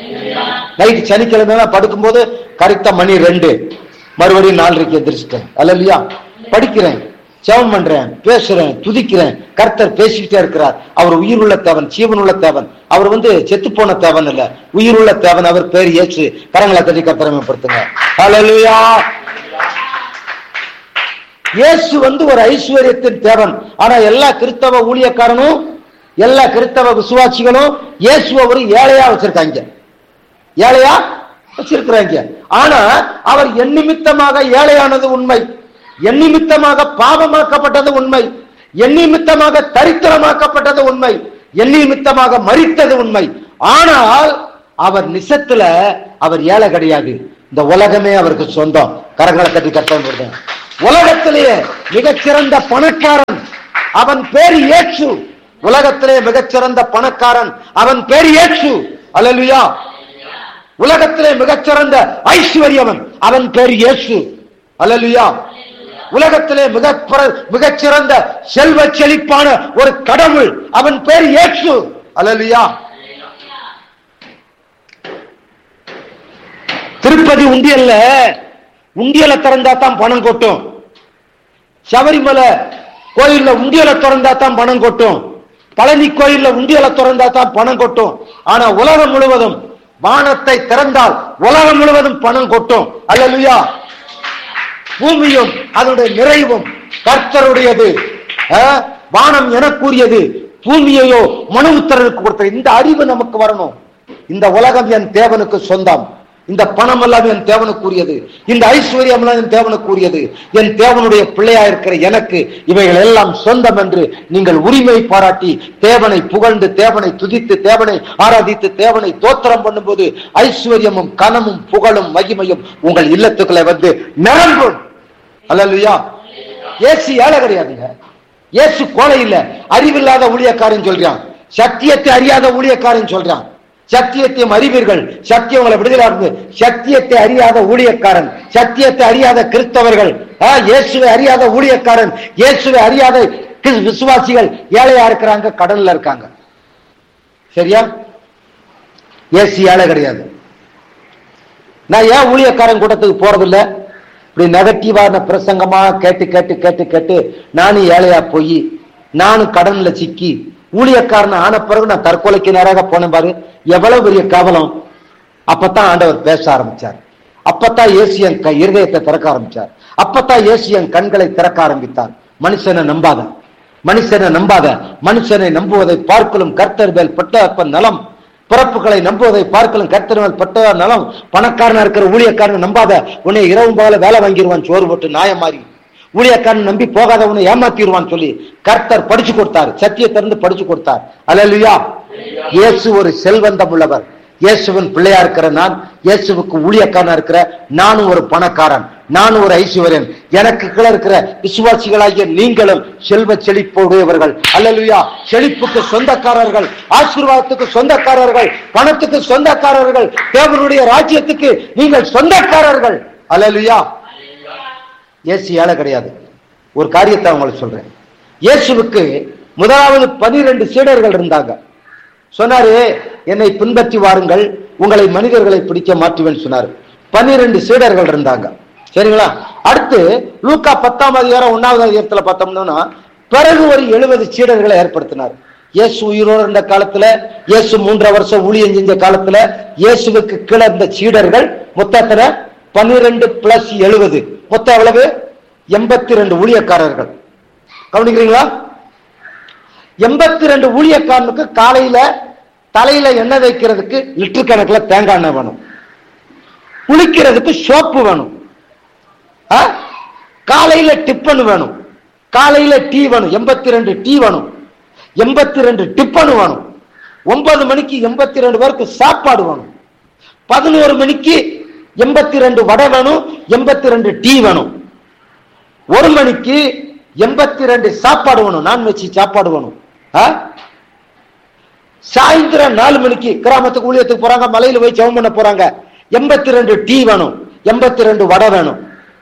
நைட் சனிக்கிழமை நான் படுக்கும்போது கரெக்டா மணி ரெண்டு மறுபடியும் நாலரைக்கு எந்திரிச்சிட்டேன் அல்லையா படிக்கிறேன் ஜெபம் பண்றேன் பேசுறேன் துதிக்கிறேன் கர்த்தர் பேசிக்கிட்டே இருக்கிறார் அவர் உயிருள்ள தேவன் ஜீவனுள்ள தேவன் அவர் வந்து செத்து போன தேவன் இல்ல உயிருள்ள தேவன் அவர் பேர் இயேசு கரங்களை தட்டி கர்த்தரமைப்படுத்துங்க அல்லேலூயா இயேசு வந்து ஒரு ஐஸ்வர்யத்தின் தேவன் ஆனா எல்லா கிறிஸ்தவ ஊழியக்காரனும் எல்லா கிறிஸ்தவ விசுவாசிகளும் இயேசுவை ஒரு ஏழையா வச்சிருக்காங்க ஏழையா வச்சிருக்கிறாங்க ஆனா அவர் என் நிமித்தமாக ஏழையானது உண்மை என் நிமித்தமாக பாவமாக்கப்பட்டது உண்மை என் நிமித்தமாக தரித்திரமாக்கப்பட்டது உண்மை என் நிமித்தமாக மரித்தது உண்மை ஆனால் அவர் நிசத்துல அவர் ஏழை கிடையாது இந்த உலகமே அவருக்கு சொந்தம் கரங்களை கட்டி கட்டம் போடுறேன் உலகத்திலேயே மிகச்சிறந்த பணக்காரன் அவன் பேர் ஏற்று உலகத்திலே மிகச்சிறந்த பணக்காரன் அவன் பேர் ஏற்று அல்லலுயா உலகத்திலே மிகச்சிறந்த ஐஸ்வர்யவன் அவன் பேர் இயேசு அல்லலுயா உலகத்திலே மிக மிகச்சிறந்த செல்வ செழிப்பான ஒரு கடவுள் அவன் பேர் இயேசு அல்லலுயா திருப்பதி உண்டியல்ல உண்டியல திறந்தா தான் பணம் கொட்டும் சபரிமலை கோயில்ல உண்டியல திறந்தா தான் பணம் கொட்டும் பழனி கோயில்ல உண்டியல திறந்தா தான் பணம் கொட்டும் ஆனா உலகம் முழுவதும் வானத்தை திறந்தால் உலகம் முழுவதும் பணம் கொட்டும் அல்லலுயா பூமியும் அதனுடைய நிறைவும் கர்த்தருடையது ஆ? வானம் எனக்குரியது பூமியையோ மனு உத்தரவுக்கு கொடுத்த இந்த அறிவு நமக்கு வரணும் இந்த உலகம் என் தேவனுக்கு சொந்தம் இந்த பணம் எல்லாம் என் தேவனுக்குரியது இந்த ஐஸ்வர்யம் எல்லாம் என் தேவனுக்குரியது என் தேவனுடைய பிள்ளையா இருக்கிற எனக்கு இவைகள் எல்லாம் சொந்தம் என்று நீங்கள் உரிமை பாராட்டி தேவனை புகழ்ந்து தேவனை துதித்து தேவனை ஆராதித்து தேவனை தோத்திரம் பண்ணும்போது ஐஸ்வர்யமும் கனமும் புகழும் மகிமையும் உங்கள் இல்லத்துக்குள்ளே வந்து நிரம்பும் அல்லா ஏசு ஏழை கிடையாதுங்க ஏசு கோலை இல்ல அறிவில்லாத ஊழியக்காரன் சொல்றான் சத்தியத்தை அறியாத ஊழியக்காரன் சொல்றான் சத்தியத்தையும் அறிவீர்கள் சத்தியம் உங்களை விடுதலாக சத்தியத்தை அறியாத ஊழியக்காரன் சத்தியத்தை அறியாத கிறிஸ்தவர்கள் ஆ, இயேசுவை அறியாத ஊழியக்காரன் இயேசுவை அறியாத கிறிஸ்- விசுவாசிகள் ஏழையா இருக்கிறாங்க கடல்ல இருக்காங்க சரியா ஏசு ஏழை கிடையாது நான் ஏன் ஊழியக்காரன் கூட்டத்துக்கு போறதில்ல இப்படி நெகட்டிவான பிரசங்கமா கேட்டு கேட்டு கேட்டு கேட்டு நானும் ஏழையா போய் நானும் கடன்ல சிக்கி ஊழியக்காரன் ஆன பிறகு நான் தற்கொலைக்கு நேராக போனேன் பாரு எவ்வளவு பெரிய கவலம் அப்பதான் ஆண்டவர் பேச ஆரம்பிச்சார் அப்பதான் இயேசு என் க- இருதயத்தை திறக்க ஆரம்பிச்சார் அப்பதான் இயேசு என் கண்களை திறக்க ஆரம்பித்தார் மனுஷனை நம்பாத மனுஷனை நம்பாத மனுஷனை நம்புவதை பார்க்கலும் கர்த்தர் மேல் பட்ட நலம் பிறப்புகளை நம்புவதை பார்க்கலும் கர்த்தர் மேல் பட்ட நலம் பணக்காரனா இருக்கிற ஊழியக்காரனை நம்பாத உன்னை இரவும் பகல வேலை வாங்கிடுவான் சோறு போட்டு நாயம் மாறி ஊழியக்காரன் நம்பி போகாதவனை ஏமாத்திடுவான்னு சொல்லி கர்த்தர் படிச்சு கொடுத்தார் சத்தியத்தை இருந்து படிச்சு கொடுத்தார் அல்லேலூயா இயேசு ஒரு செல்வந்தம் உள்ளவர் இயேசுவின் பிள்ளையா இருக்கிற நான் இயேசுவுக்கு ஊழியக்காரனா இருக்கிற நானும் ஒரு பணக்காரன் நானும் ஒரு ஐஸ்வர்யன் எனக்கு கீழே இருக்கிற விசுவாசிகளாகிய நீங்களும் செல்வ செழிப்புடையவர்கள் அல்லேலூயா செழிப்புக்கு சொந்தக்காரர்கள் ஆசீர்வாதத்துக்கு சொந்தக்காரர்கள் பணத்துக்கு சொந்தக்காரர்கள் தேவனுடைய ராஜ்யத்துக்கு நீங்கள் சொந்தக்காரர்கள் அல்லேலூயா இயேசு ஏழை கிடையாது ஒரு காரியத்தை அவங்களுக்கு சொல்றேன் இயேசுவுக்கு முதலாவது பனிரெண்டு சீடர்கள் இருந்தாங்க சொன்னாரு என்னை பின்பற்றி வாருங்கள் உங்களை மனிதர்களை பிடிக்க மாற்றுவேன் சொன்னாரு பன்னிரெண்டு சீடர்கள் இருந்தாங்க சரிங்களா அடுத்து லூக்கா பத்தாம் அதிகாரம் ஒன்னாவது அதிகாரத்துல பார்த்தோம்னா பிறகு ஒரு எழுபது சீடர்களை ஏற்படுத்தினார் இயேசு உயிரோடு இருந்த காலத்துல இயேசு மூன்றரை வருஷம் ஊழியம் செஞ்ச காலத்துல இயேசுவுக்கு கீழே இருந்த சீடர்கள் மொத்தத்துல பன்னிரெண்டு பிளஸ் எழுபது மொத்தம் எவ்வளவு எண்பத்தி ரெண்டு ஊழியக்காரர்கள் கவனிக்கிறீங்களா எண்பத்தி ரெண்டு ஊழியக்காரனுக்கு காலையில தலையில எண்ணெய் வைக்கிறதுக்கு லிட்டர் கணக்குல தேங்காய் எண்ணெய் வேணும் குளிக்கிறதுக்கு சோப்பு வேணும் ஆ? காலையில டிப்பன் வேணும் காலையில டீ வேணும் எண்பத்தி ரெண்டு டீ வேணும் எண்பத்தி ரெண்டு டிப்பன் வேணும் ஒன்பது மணிக்கு எண்பத்தி ரெண்டு பேருக்கு சாப்பாடு வேணும் பதினோரு மணிக்கு எண்பத்தி ரெண்டு வடை வேணும் எண்பத்தி ரெண்டு டீ வேணும் ஒரு மணிக்கு எண்பத்தி ரெண்டு சாப்பாடு வேணும் நான்வெஜ் சாப்பாடு வேணும் ஆ? சாயந்தரம் நாலு மணிக்கு கிராமத்துக்கு ஊழியத்துக்கு போறாங்க மலையில போய் ஜெபம் பண்ண போறாங்க எண்பத்தி ரெண்டு டீ வேணும் எண்பத்தி ரெண்டு வடை வேணும்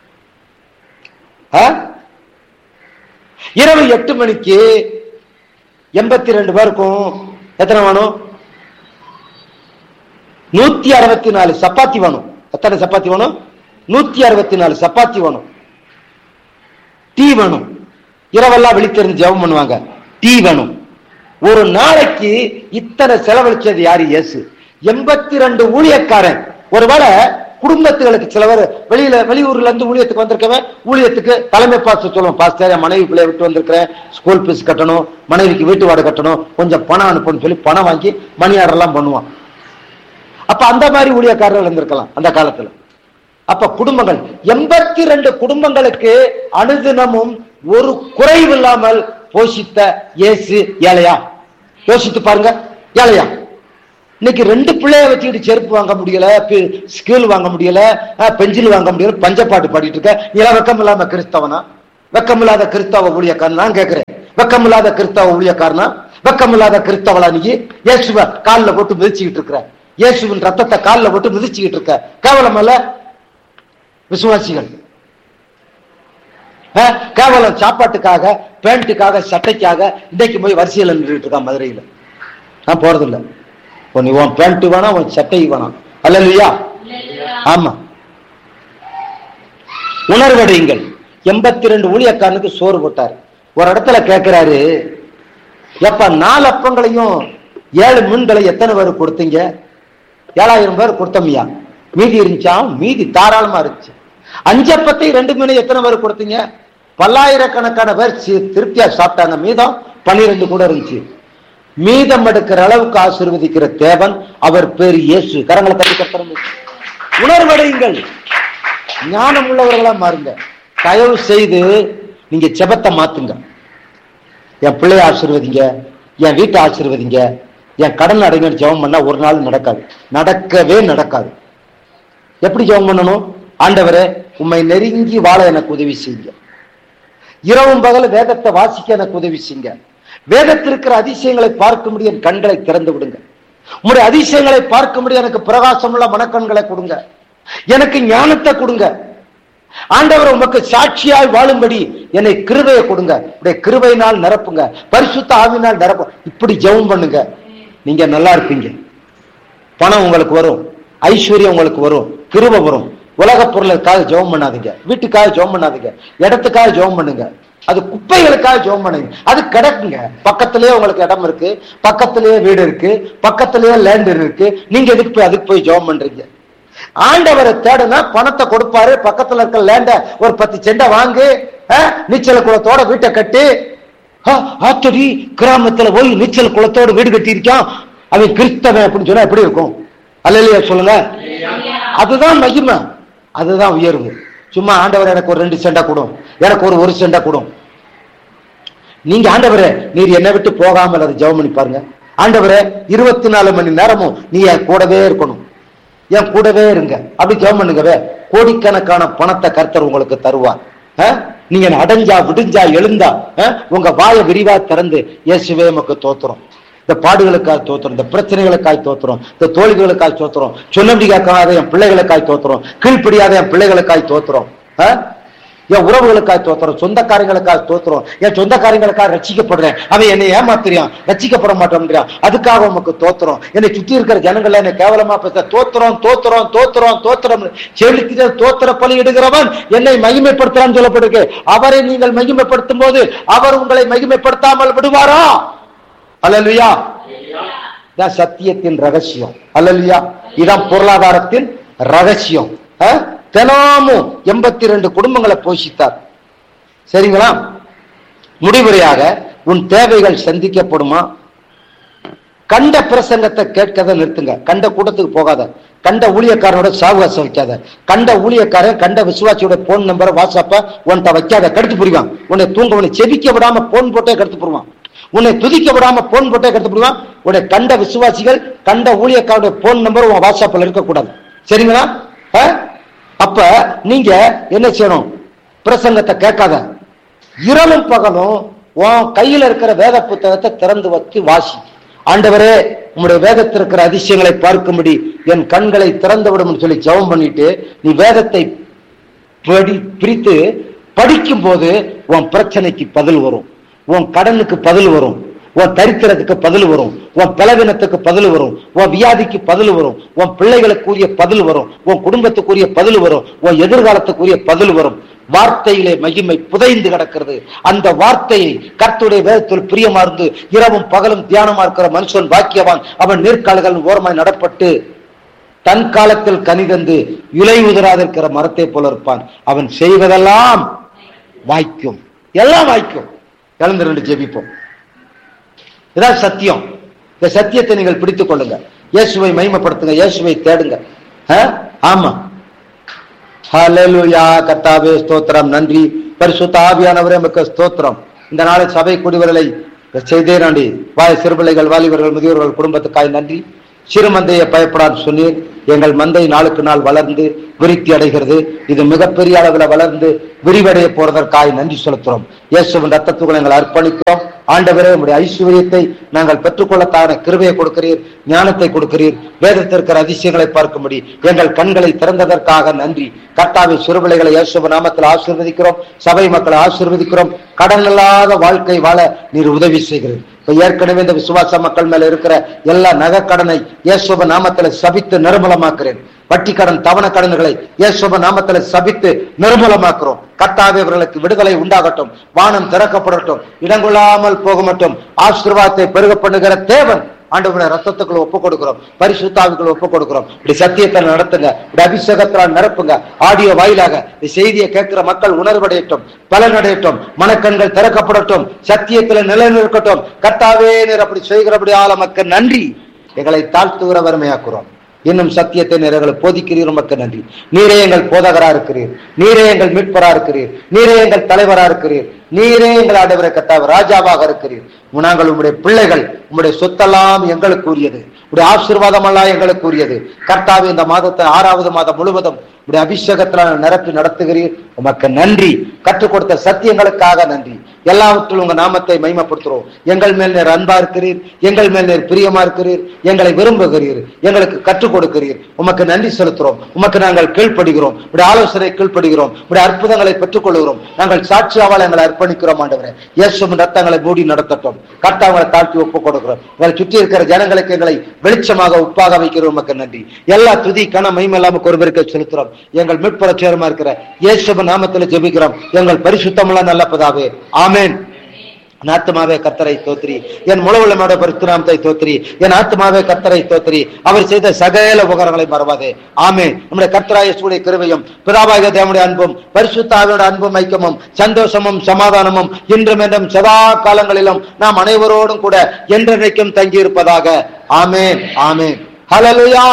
ஆ? இரவு எட்டு மணிக்கு எண்பத்தி ரெண்டு பேருக்கும் எத்தனை வேணும் நூத்தி அறுபத்தி நாலு சப்பாத்தி வேணும் எத்தனை சப்பாத்தி வேணும் நூத்தி அறுபத்தி நாலு சப்பாத்தி வேணும் டீ வேணும் இரவெல்லாம் விழித்திருந்து ஜெபம் பண்ணுவாங்க டீ வேணும் ஒரு நாளைக்கு இத்தனை செலவழிச்சது யாரு இயேசு எண்பத்தி ரெண்டு ஊழியக்காரன் ஒருவேளை குடும்பத்துகளுக்கு சிலவர் வெளியில வெளியூர்ல இருந்து ஊழியத்துக்கு வந்திருக்கவன் ஊழியத்துக்கு தலைமை பாஸ்டர் சொல்லுவோம் பாஸ்டர் என் மனைவி பிள்ளைய விட்டு வந்திருக்கிறேன் ஸ்கூல் ஃபீஸ் கட்டணும் மனைவிக்கு வீட்டு வாடகை கட்டணும் கொஞ்சம் பணம் அனுப்பணும்னு சொல்லி பணம் வாங்கி மணி ஆர்டர் எல்லாம் பண்ணுவான் அப்ப அந்த மாதிரி ஊழியக்காரர்கள் இருந்திருக்கலாம் அந்த காலத்துல அப்ப குடும்பங்கள் எண்பத்தி ரெண்டு குடும்பங்களுக்கு அனுதினமும் ஒரு குறைவு இல்லாமல் போஷித்த இயேசு ஏழையா யோசித்து பாருங்க ஏழையா இன்னைக்கு ரெண்டு பிள்ளைய வச்சுக்கிட்டு செருப்பு வாங்க முடியல ஸ்கூல் வாங்க முடியல பென்சில் வாங்க முடியல பஞ்சப்பாட்டு பாடிட்டு இருக்க நீ எல்லாம் வெக்கம் இல்லாம கிறிஸ்தவனா வெக்கமில்லாத கிறிஸ்தவ ஊழியக்காரன் நான் கேட்கிறேன் வெக்கமில்லாத கிறிஸ்தவ ஊழியக்காரனா வெக்கமில்லாத கிறிஸ்தவளா நீ இயேசுவ காலில் போட்டு மிதிச்சுக்கிட்டு இருக்கிற இயேசுவின் ரத்தத்தை காலில் போட்டு மிதிச்சுக்கிட்டு இருக்க கேவலம் அல்ல விசுவாசிகள் அஹ், கேவலம் சாப்பாட்டுக்காக பேண்ட்டுக்காக சட்டைக்காக இன்னைக்கு போய் வரிசையில் நின்றுட்டு இருக்கான் மதுரையில நான் போறதில்ல உன் உன் பேண்ட் வேணாம் உன் சட்டை வேணாம் அல்ல இல்லையா ஆமா உணர்வடையுங்கள் எண்பத்தி ரெண்டு ஊழியக்காரனுக்கு சோறு போட்டார் ஒரு இடத்துல கேட்கிறாரு எப்ப நாலு அப்பங்களையும் ஏழு மீன்களை எத்தனை பேர் கொடுத்தீங்க ஏழாயிரம் பேர் கொடுத்தோம்யா மீதி இருந்துச்சா மீதி தாராளமா இருந்துச்சு அஞ்சப்பத்தை ரெண்டு மீன் எத்தனை பேர் கொடுத்தீங்க பல்லாயிரக்கணக்கான பேர் சி- திருப்தியா சாப்பிட்டாங்க மீதம் பன்னிரெண்டு கூட இருந்துச்சு மீதம் எடுக்கிற அளவுக்கு ஆசீர்வதிக்கிற தேவன் அவர் பேர் இயேசு கரங்களை தட்டி கத்தரம் உணர்வடையுங்கள் ஞானம் உள்ளவர்களா மாறுங்க தயவு செய்து நீங்க ஜெபத்தை மாத்துங்க என் பிள்ளைய ஆசீர்வதிங்க என் வீட்டை ஆசீர்வதிங்க என் கடன் அடைங்கன்னு ஜெபம் பண்ணா ஒரு நாள் நடக்காது நடக்கவே நடக்காது எப்படி ஜெபம் பண்ணணும் ஆண்டவரே உம்மை நெருங்கி வாழ எனக்கு உதவி செய்யுங்க இரவும் பகல் வேதத்தை வாசிக்க எனக்கு உதவி செய்யுங்க வேதத்தில் இருக்கிற அதிசயங்களை பார்க்கும்படி என் கண்களை திறந்து விடுங்க உங்களுடைய அதிசயங்களை பார்க்கும்படி எனக்கு பிரகாசமுள்ள மனக்கண்களை கொடுங்க எனக்கு ஞானத்தை கொடுங்க ஆண்டவர் உமக்கு சாட்சியாய் வாழும்படி என்னை கிருபையை கொடுங்க உடைய கிருபையினால் நிரப்புங்க பரிசுத்த ஆவினால் நிரப்பு இப்படி ஜெபம் பண்ணுங்க நீங்க நல்லா இருப்பீங்க பணம் உங்களுக்கு வரும் ஐஸ்வர்யம் உங்களுக்கு வரும் கிருபை வரும் உலக பொருளுக்காக ஜெபம் பண்ணாதீங்க வீட்டுக்காக ஜெபம் பண்ணாதீங்க இடத்துக்காக ஜெபம் பண்ணுங்க அது குப்பைகளுக்காக ஜெபம் பண்ணுங்க அது கிடக்குங்க பக்கத்திலேயே உங்களுக்கு இடம் இருக்கு பக்கத்திலேயே வீடு இருக்கு பக்கத்திலேயே லேண்ட் இருக்கு நீங்க எதுக்கு போய் அதுக்கு போய் ஜெபம் பண்றீங்க ஆண்டவரை தேடுனா பணத்தை கொடுப்பாரு பக்கத்துல இருக்க லேண்ட ஒரு பத்து செண்டை வாங்கு அஹ், நீச்சல் குளத்தோட வீட்டை கட்டி அஹ், ஆத்தடி கிராமத்துல போய் நீச்சல் குளத்தோட வீடு கட்டி இருக்கான் அவன் கிறிஸ்தவன் அப்படின்னு சொன்னா எப்படி இருக்கும் அல்லையா சொல்லுங்க அதுதான் மகிமை அதுதான் உயர்வு சும்மா ஆண்டவர் எனக்கு ஒரு ரெண்டு செண்டா கொடும் எனக்கு ஒரு ஒரு செண்டா கொடும் நீங்க ஆண்டவரே நீர் என்னை விட்டு போகாமல் அதை ஜெபம் பண்ணி பாருங்க ஆண்டவரே இருபத்தி நாலு மணி நேரமும் நீ என் கூடவே இருக்கணும் என் கூடவே இருங்க அப்படி ஜெபம் பண்ணுங்கவே கோடிக்கணக்கான பணத்தை கர்த்தர் உங்களுக்கு தருவார் ஆ? நீங்க அடைஞ்சா விடிஞ்சா எழுந்தா ஆ? உங்க வாயை விரிவா திறந்து இயேசுவே நமக்கு தோத்துறோம் இந்த பாடுகளுக்காக தோத்துறோம் இந்த பிரச்சனைகளுக்காய் தோத்துறோம் இந்த தோல்விகளுக்காய் தோத்துறோம் சொன்னபடி கேட்காத என் பிள்ளைகளுக்காய் தோத்துறோம் கீழ்ப்படியாத என் பிள்ளைகளுக்காய் தோத்துறோம் ஆ? என் உறவுகளுக்காக தோத்துறோம் சொந்தக்காரங்களுக்காக தோத்துறோம் என் சொந்தக்காரங்களுக்காக ரட்சிக்கப்படுறேன் அவன் என்னை ஏமாத்துறியான் ரட்சிக்கப்பட மாட்டோம்ன்றான் அதுக்காக உமக்கு தோத்துறோம் என்னை சுத்தி இருக்கிற ஜனங்கள் என்னை கேவலமா பேச தோத்துறோம் தோத்துறோம் தோத்துறோம் தோத்துறோம் செலுத்திட தோத்திர பலி இடுகிறவன் என்னை மகிமைப்படுத்துறான்னு சொல்லப்பட்டிருக்கு அவரை நீங்கள் மகிமைப்படுத்தும் போது அவர் உங்களை மகிமைப்படுத்தாமல் விடுவாரா அல்லலுயா இதான் சத்தியத்தின் ரகசியம் அல்லலுயா இதான் பொருளாதாரத்தின் ரகசியம் ஆ? தினமும் எண்பத்தி ரெண்டு குடும்பங்களை போஷித்தார் சரிங்களா முடிவுரையாக உன் தேவைகள் சந்திக்கப்படுமா கண்ட பிரசங்கத்தை கேட்கத நிறுத்துங்க கண்ட கூட்டத்துக்கு போகாத கண்ட ஊழியக்காரனோட சாவகாசம் வைக்காத கண்ட ஊழியக்காரன் கண்ட விசுவாசியோட போன் நம்பரை வாட்ஸ்அப்ப உன்கிட்ட வைக்காத கடுத்து புரிவான் உன்னை தூங்க உன்னை செபிக்க விடாம போன் போட்டே கடுத்து புரிவான் உன்னை துதிக்க விடாம போன் போட்டே கடுத்து புரிவான் உன்னை கண்ட விசுவாசிகள் கண்ட ஊழியக்காரோட போன் நம்பர் உன் வாட்ஸ்அப்ல இருக்கக்கூடாது சரிங்களா ஆ? அப்ப நீங்க என்ன செய்யணும் பிரசங்கத்தை கேட்காத இரவும் பகலும் உன் கையில இருக்கிற வேத புத்தகத்தை திறந்து வச்சு வாசி ஆண்டவரே உம்முடைய வேதத்தில் இருக்கிற அதிசயங்களை பார்க்கும்படி என் கண்களை திறந்து விடும் சொல்லி ஜெபம் பண்ணிட்டு நீ வேதத்தை படி பிரித்து படிக்கும் போது உன் பிரச்சனைக்கு பதில் வரும் உன் கடனுக்கு பதில் வரும் உன் தரித்திரத்துக்கு பதில் வரும் உன் பலவீனத்துக்கு பதில் வரும் உன் வியாதிக்கு பதில் வரும் உன் பிள்ளைகளுக்குரிய பதில் வரும் உன் குடும்பத்துக்குரிய பதில் வரும் உன் எதிர்காலத்துக்குரிய பதில் வரும் வார்த்தையிலே மகிமை புதைந்து கிடக்கிறது அந்த வார்த்தையை கர்த்தருடைய வேதத்தில் பிரியமா இருந்து இரவும் பகலும் தியானமா இருக்கிற மனுஷன் பாக்கியவான் அவன் நீர்க்கால்கள் ஓரமாய் நடப்பட்டு தன் காலத்தில் கனிதந்து இலை உதிராதிருக்கிற மரத்தை போல இருப்பான் அவன் செய்வதெல்லாம் வாய்க்கும் எல்லாம் வாய்க்கும் எழுந்து ரெண்டு ஜெபிப்போம் இதான் சத்தியம் இந்த சத்தியத்தை நீங்கள் பிடித்துக் கொள்ளுங்க இயேசுவை மகிமைப்படுத்துங்க இயேசுவை தேடுங்க ஆ? ஆமா ஹalleluya கர்த்தாவே ஸ்தோத்திரம் நன்றி பரிசுத்த ஆவியானவரே நமக்கு ஸ்தோத்திரம் இந்த நாளை சபை குடிவர்களை செய்தே நன்றி வாய் சிறுபிள்ளைகள் வாலிபர்கள் முதியோர்கள் குடும்பத்துக்காய் நன்றி சிறு மந்தையை பயப்படாது சொன்னீர் எங்கள் மந்தை நாளுக்கு நாள் வளர்ந்து விருத்தி அடைகிறது இது மிகப்பெரிய அளவில் வளர்ந்து விரிவடைய போறதற்காக நன்றி செலுத்துறோம் இயேசுவின் ரத்தத்துக்குள் எங்களை அர்ப்பணிக்கிறோம் ஆண்டவரே உடைய ஐஸ்வர்யத்தை நாங்கள் பெற்றுக்கொள்ளத்தான கிருபையை கொடுக்கிறீர் ஞானத்தை கொடுக்கிறீர் வேதத்திற்கிற அதிசயங்களை பார்க்கும்படி எங்கள் கண்களை திறந்ததற்காக நன்றி கர்த்தாவை சிறுபிள்ளைகளை இயேசுவ நாமத்தில் ஆசீர்வதிக்கிறோம் சபை மக்களை ஆசீர்வதிக்கிறோம் கடன் இல்லாத வாழ்க்கை வாழ நீர் உதவி செய்கிறீர் இப்ப ஏற்கனவே இந்த விசுவாச மக்கள் மேல இருக்கிற எல்லா நகைக்கடனை இயேசுவ நாமத்துல சபித்து நிர்மலமாக்குறேன் வட்டி கடன் தவண கடன்களை இயேசுவ நாமத்துல சபித்து நிர்மூலமாக்குறோம் கர்த்தாவே அவர்களுக்கு விடுதலை உண்டாகட்டும் வானம் திறக்கப்படட்டும் இடங்கொள்ளாமல் போக மட்டும் ஆசீர்வாதத்தை பெருக பண்ணுகிற தேவன் ஆண்டவருடைய ரத்தத்துக்குள்ள ஒப்பு கொடுக்கிறோம் பரிசுத்தாவுக்குள்ள ஒப்பு கொடுக்கிறோம் இப்படி சத்தியத்தை நடத்துங்க இப்படி அபிஷேகத்தால் நிரப்புங்க ஆடியோ வாயிலாக இந்த செய்தியை கேட்கிற மக்கள் உணர்வடையட்டும் பலனடையட்டும் மனக்கண்கள் திறக்கப்படட்டும் சத்தியத்துல நிலைநிற்கட்டும் கர்த்தாவே நீர் அப்படி செய்கிறபடியால மக்கள் நன்றி எங்களை தாழ்த்துகிற வறுமையாக்குறோம் இன்னும் சத்தியத்தை நிறைகளை போதிக்கிறீர் உமக்கு நன்றி நீரே எங்கள் போதகரா இருக்கிறீர் நீரே எங்கள் மீட்பரா இருக்கிறீர் நீரே எங்கள் தலைவரா இருக்கிறீர் நீரே எங்கள் ஆண்டவரை கத்தாவ ராஜாவாக இருக்கிறீர் நாங்கள் உம்முடைய பிள்ளைகள் உம்முடைய சொத்தெல்லாம் எங்களுக்கு உரியது உடைய ஆசீர்வாதம் எல்லாம் எங்களுக்கு உரியது கர்த்தாவே இந்த மாதத்தை ஆறாவது மாதம் முழுவதும் உடைய அபிஷேகத்துல நிரப்பி நடத்துகிறீர் உமக்கு நன்றி கற்றுக் கொடுத்த சத்தியங்களுக்காக நன்றி எல்லாவற்றிலும் உங்க நாமத்தை மைமப்படுத்துறோம் எங்கள் மேல் நேர் அன்பா இருக்கிறீர் எங்கள் மேல் நேர் பிரியமா இருக்கிறீர் எங்களை விரும்புகிறீர் எங்களுக்கு கற்றுக் கொடுக்கிறீர் உமக்கு நன்றி செலுத்துறோம் உமக்கு நாங்கள் கீழ்ப்படுகிறோம் உடைய ஆலோசனை கீழ்ப்படுகிறோம் உடைய அற்புதங்களை பெற்றுக் கொள்கிறோம் நாங்கள் சாட்சியாவால் எங்களை அர்ப்பணிக்கிறோம் ஆண்டவரே இயேசுவின் ரத்தங்களை மூடி நடத்தட்டும் கர்த்தாவங்களை தாழ்த்தி ஒப்பு கொடுக்கிறோம் எங்களை சுற்றி இருக்கிற ஜனங்களுக்கு எங்களை வெளிச்சமாக உப்பாக வைக்கிறோம் உமக்கு நன்றி எல்லா துதி கன மைமெல்லாம் ஒருவருக்கு செலுத்துறோம் எங்கள் மீட்புற சேரமா இருக்கிற இயேசுவின் நாமத்தில் ஜெபிக்கிறோம் எங்கள் பரிசுத்தமுள்ள நல்ல பிதாவே ஆமென் என் ஆத்மாவே கத்தரை தோத்திரி என் முழவுளமோட பரிசுநாமத்தை தோத்திரி என் ஆத்மாவே கத்தரை தோத்திரி அவர் செய்த சகல உபகாரங்களை மறவாதே ஆமே நம்முடைய கர்த்தராயசுடைய கிருவையும் பிதாவாக தேவனுடைய அன்பும் பரிசுத்தாவியோட அன்பும் ஐக்கியமும் சந்தோஷமும் சமாதானமும் இன்றும் என்றும் சதா காலங்களிலும் நாம் அனைவரோடும் கூட என்றென்றைக்கும் தங்கி இருப்பதாக ஆமேன் ஆமேன் ஹலலுயா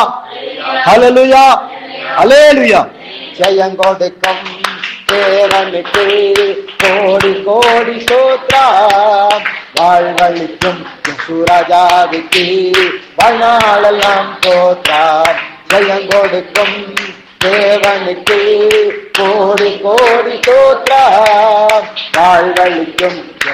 ஹலலுயா ஹலேலுயா ஜெயங்கொடுக்கம் தேவனுக்கு கோடி கோடி சோத்ரம் வாழ்வழிக்கும் சுராஜாவுக்கு வாழ்நாளெல்லாம் சோத்ரம் ஜெயங்கொடுக்கும் தேவனுக்கு கோடி கோடி சோத்ரம் வாழ்வழிக்கும்